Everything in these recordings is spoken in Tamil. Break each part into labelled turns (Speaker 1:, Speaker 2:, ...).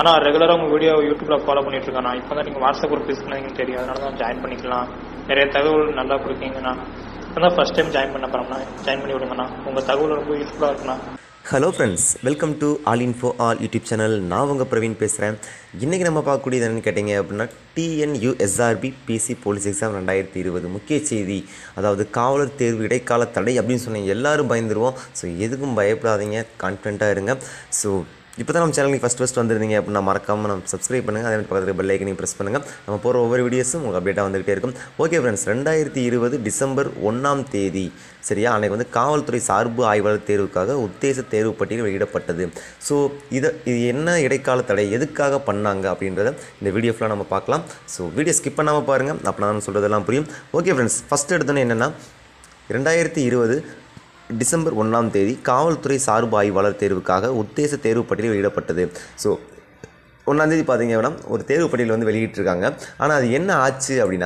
Speaker 1: ஆனால் ரெகுலராக உங்கள் வீடியோ யூடியூப்பில் ஃபாலோ பண்ணிட்டு இருக்கேன் இப்போ தான் நீங்கள் வாட்ஸ்அப் குரூப் யூஸ் பண்ணீங்கன்னு தெரியும் அதனால தான் ஜாயின் பண்ணிக்கலாம் நிறைய தகவல் நல்லா கொடுக்கீங்கண்ணா இப்போ தான் ஃபஸ்ட் டைம் ஜாயின் பண்ண போகிறோம்ண்ணா ஜாயின் பண்ணி விடுங்கண்ணா உங்கள் தகவல் ரொம்ப யூஸ்ஃபுல்லாக இருக்குண்ணா
Speaker 2: hello friends welcome to all info all YouTube channel நான் உங்கள் பிரவீன் பேசுகிறேன் இன்றைக்கி நம்ம பார்க்கக்கூடியது என்னென்னு கேட்டிங்க அப்படின்னா டிஎன்யூஎஸ்ஆர்பி பிசி போலீஸ் எக்ஸாம் ரெண்டாயிரத்தி இருபது முக்கிய செய்தி அதாவது காவலர் தேர்வு இடைக்கால தடை அப்படின்னு சொன்னீங்க எல்லாரும் பயந்துருவோம் ஸோ எதுக்கும் பயப்படாதீங்க கான்ஃபிடண்ட்டாக இருங்க ஸோ இப்போ தான் நம்ம சேனலுக்கு ஃபஸ்ட் ஃபஸ்ட் வந்திருந்தீங்க அப்படின்னா மறக்காமல் நம்ம சப்ஸ்கிரைப் பண்ணுங்கள் அதே மாதிரி பக்கத்தில் பெல் ஐக்கனையும் ப்ரெஸ் பண்ணுங்கள் நம்ம போகிற ஒவ்வொரு வீடியோஸும் உங்களுக்கு அப்டேட்டாக வந்துகிட்டே இருக்கும் ஓகே ஃப்ரெண்ட்ஸ் ரெண்டாயிரத்தி இருபது டிசம்பர் ஒன்றாம் தேதி சரியா அன்றைக்கி வந்து காவல்துறை சார்பு ஆய்வாளர் தேர்வுக்காக உத்தேச தேர்வு பட்டியல் வெளியிடப்பட்டது ஸோ இதை இது என்ன இடைக்கால தடை எதுக்காக பண்ணாங்க அப்படின்றத இந்த வீடியோ ஃபுல்லாக நம்ம பார்க்கலாம் ஸோ வீடியோ ஸ்கிப் பண்ணாமல் பாருங்கள் அப்போ நான் சொல்கிறதெல்லாம் புரியும் ஓகே ஃப்ரெண்ட்ஸ் ஃபஸ்ட் எடுத்தோன்னே என்னென்னா ரெண்டாயிரத்தி இருபது டிசம்பர் ஒன்றாம் தேதி காவல்துறை சார்பு ஆய்வாளர் தேர்வுக்காக உத்தேச தேர்வு பட்டியல் வெளியிடப்பட்டது ஸோ ஒன்றாந்தேதி பார்த்தீங்க அப்படின்னா ஒரு தேர்வு பட்டியல் வந்து வெளியிட்டிருக்காங்க ஆனால் அது என்ன ஆச்சு அப்படின்னா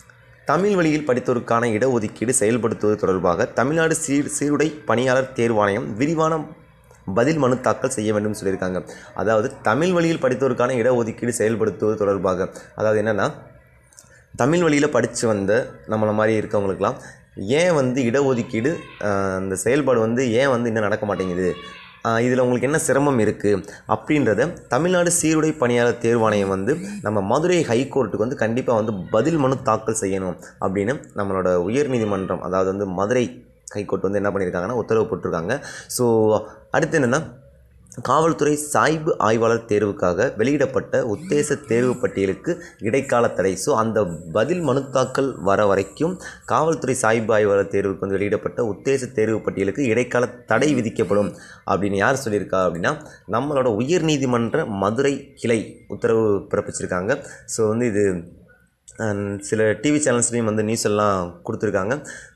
Speaker 2: தமிழ் வழியில் படித்தோருக்கான இடஒதுக்கீடு செயல்படுத்துவது தொடர்பாக தமிழ்நாடு சீர் சீருடை பணியாளர் தேர்வாணையம் விரிவான பதில் மனு தாக்கல் செய்ய வேண்டும் சொல்லியிருக்காங்க அதாவது தமிழ் வழியில் படித்தோருக்கான இடஒதுக்கீடு செயல்படுத்துவது தொடர்பாக அதாவது என்னென்னா தமிழ் வழியில் படித்து வந்த நம்மளை மாதிரி இருக்கவங்களுக்கெல்லாம் ஏன் வந்து இடஒதுக்கீடு ஆஹ், அந்த செயல்பாடு வந்து ஏன் வந்து இன்னும் நடக்க மாட்டேங்குது இதில் உங்களுக்கு என்ன சிரமம் இருக்குது அப்படின்றத தமிழ்நாடு சீருடை பணியாளர் தேர்வாணையம் வந்து நம்ம மதுரை ஹைகோர்ட்டுக்கு வந்து கண்டிப்பாக வந்து பதில் மனு தாக்கல் செய்யணும் அப்படின்னு நம்மளோட உயர்நீதிமன்றம் அதாவது வந்து மதுரை ஹைகோர்ட் வந்து என்ன பண்ணியிருக்காங்கன்னா உத்தரவு போட்டிருக்காங்க ஸோ அடுத்து என்னென்னா காவல்துறை சாய்பு ஆய்வாளர் தேர்வுக்காக வெளியிடப்பட்ட உத்தேச தேர்வு பட்டியலுக்கு இடைக்கால தடை ஸோ அந்த பதில் மனு தாக்கல் வர வரைக்கும் காவல்துறை சாய்பு ஆய்வாளர் தேர்வுக்கு வந்து வெளியிடப்பட்ட உத்தேச தேர்வு பட்டியலுக்கு இடைக்கால தடை விதிக்கப்படும் அப்படின்னு யார் சொல்லியிருக்கா அப்படின்னா நம்மளோட உயர்நீதிமன்ற மதுரை கிளை உத்தரவு பிறப்பிச்சிருக்காங்க ஸோ வந்து இது அஹ், சில டிவி சேனல்ஸ்லேயும் வந்து நியூஸ் எல்லாம் கொடுத்துருக்காங்க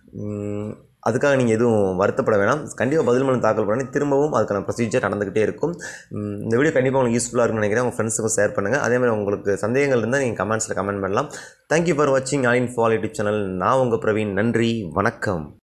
Speaker 2: உம், அதுக்காக நீங்கள் எதுவும் வருத்தப்பட வேணாம் கண்டிப்பாக பதில் மனு தாக்கல் பண்ணி திரும்பவும் அதுக்கான ப்ரொசீஜர் நடந்துக்கிட்டே இருக்கும் உம், இந்த வீடியோ கண்டிப்பாக உங்களுக்கு யூஸ்ஃபுல்லாக இருக்கும்னு நினைக்கிறேன் உங்கள் ஃப்ரெண்ட்ஸுக்கும் ஷேர் பண்ணுங்கள் அதே மாதிரி உங்களுக்கு சந்தேகங்கள் இருந்தால் நீங்கள் கமெண்ட்ஸில் கமெண்ட் பண்ணலாம் தேங்க்யூ ஃபார் வாட்சிங் all info all YouTube channel நான் உங்கள் பிரவீன் நன்றி வணக்கம்